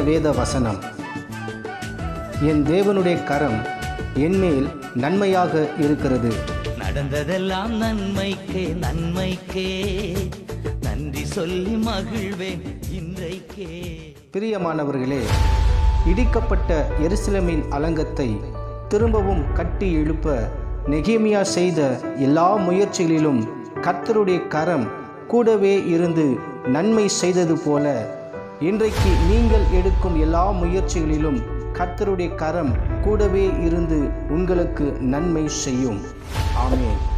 வேத வசனம் என் தேவனுடைய கரம் என்மேல் நன்மையாக இருக்கிறது நடந்ததெல்லாம் நன்மைக்கே நன்மைக்கே நன்றி சொல்லி மகிழ்வேன் இன்றைக்கே பிரியமானவர்களே இடிக்கப்பட்ட எருசலேமின் அலங்கத்தை திரும்பவும் கட்டி எழுப்ப நெகேமியா செய்த எல்லா முயற்சிகளிலும் கர்த்தருடைய கரம் கூடவே இருந்து நன்மை செய்தது போல இன்றைக்கு நீங்கள் எடுக்கும் எல்லா முயற்சிகளிலும் கர்த்தருடைய கரம் கூடவே இருந்து உங்களுக்கு நன்மை செய்யும் ஆமென்